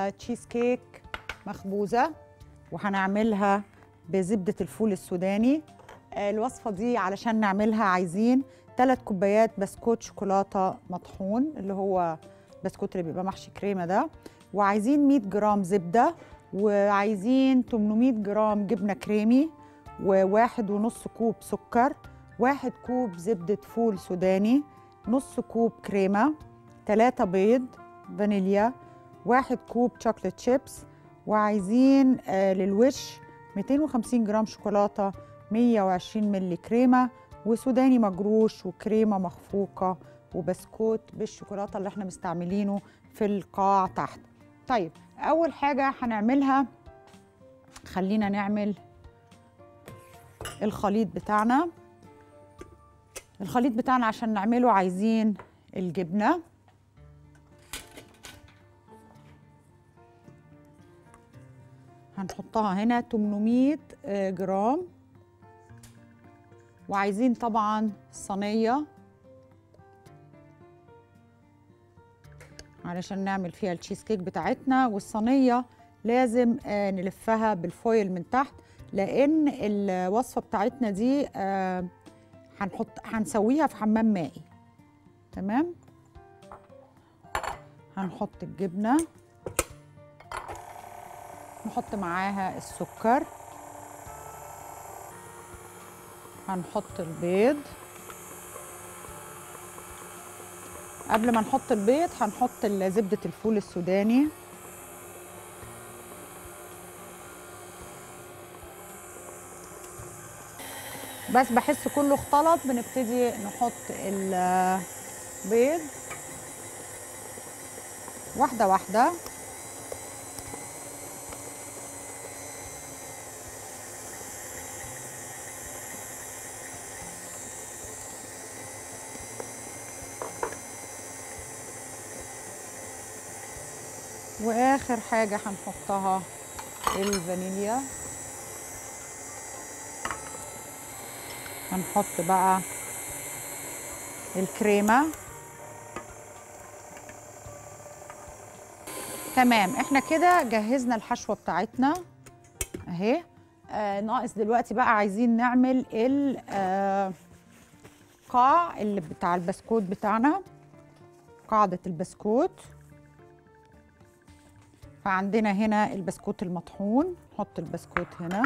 تشيز كيك مخبوزه وهنعملها بزبده الفول السوداني آه، الوصفه دي علشان نعملها عايزين ثلاث كوبايات بسكوت شوكولاته مطحون اللي هو بسكوت اللي بيبقى محشي كريمه ده وعايزين 100 جرام زبده وعايزين 800 جرام جبنه كريمي وواحد ونص كوب سكر واحد كوب زبده فول سوداني نص كوب كريمه ثلاثة بيض فانيليا واحد كوب شوكليت شيبس وعايزين آه للوش 250 جرام شوكولاته 120 ملي كريمه وسوداني مجروش وكريمه مخفوقه وبسكوت بالشوكولاته اللي احنا مستعملينه في القاع تحت طيب اول حاجه هنعملها خلينا نعمل الخليط بتاعنا الخليط بتاعنا عشان نعمله عايزين الجبنه هنحطها هنا 800 آه، جرام وعايزين طبعا صينيه علشان نعمل فيها التشيز كيك بتاعتنا والصينيه لازم آه، نلفها بالفويل من تحت لان الوصفه بتاعتنا دي آه، هنحط هنسويها في حمام مائي تمام هنحط الجبنه نحط معاها السكر هنحط البيض قبل ما نحط البيض هنحط ال- زبدة الفول السوداني بس بحس كله اختلط بنبتدي نحط البيض واحدة واحدة واخر حاجه هنحطها الفانيليا هنحط بقى الكريمه تمام احنا كده جهزنا الحشوه بتاعتنا اهي آه ناقص دلوقتي بقى عايزين نعمل القاع اللي بتاع البسكوت بتاعنا قاعده البسكوت فعندنا هنا البسكوت المطحون نحط البسكوت هنا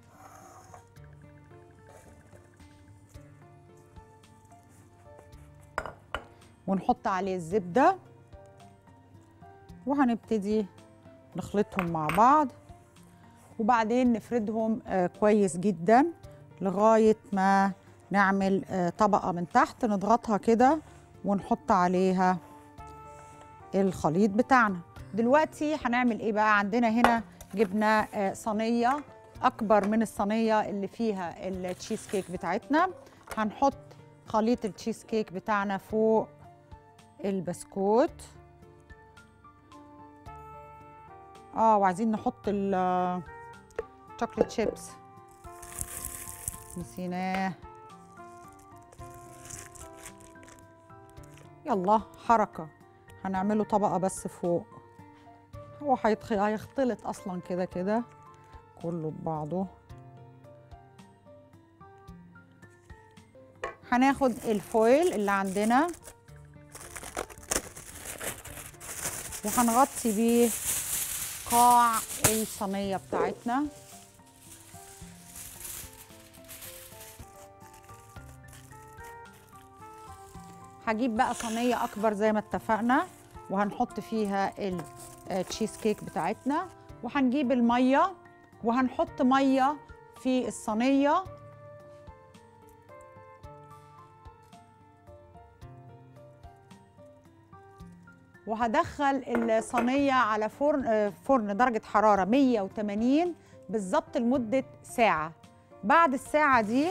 ونحط عليه الزبدة وهنبتدي نخلطهم مع بعض وبعدين نفردهم آه كويس جدا لغاية ما نعمل آه طبقة من تحت نضغطها كده ونحط عليها الخليط بتاعنا دلوقتي هنعمل ايه بقى عندنا هنا جبنا آه، صينيه اكبر من الصينيه اللي فيها التشيز كيك بتاعتنا هنحط خليط التشيز كيك بتاعنا فوق البسكوت اه وعايزين نحط الشوكليت شيبس نسيناه يلا حركه هنعمله طبقه بس فوق هو هيتخ- هيختلط اصلا كده كده كله ببعضه هناخد الفويل اللي عندنا وهنغطي بيه قاع الصينيه بتاعتنا هجيب بقى صينيه اكبر زي ما اتفقنا وهنحط فيها التشيز كيك بتاعتنا وهنجيب الميه وهنحط ميه في الصينيه وهدخل الصينيه على فرن آه، فرن درجه حراره 180 بالظبط لمده ساعه بعد الساعه دي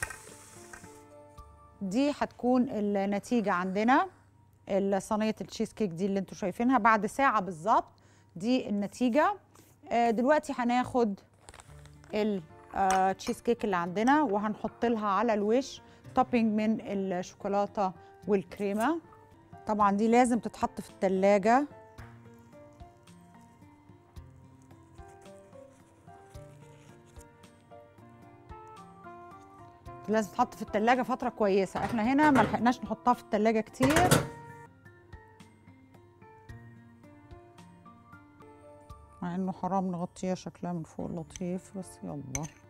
دي هتكون النتيجه عندنا صينيه التشيز كيك دي اللي انتوا شايفينها بعد ساعه بالظبط دي النتيجه آه، دلوقتي هناخد التشيز كيك اللي عندنا وهنحط لها على الوش توبينج من الشوكولاته والكريمه طبعا دي لازم تتحط في التلاجة لازم تتحط في التلاجة فترة كويسة احنا هنا ما لحقناش نحطها في التلاجة كتير مع انه حرام نغطيها شكلها من فوق لطيف بس يلا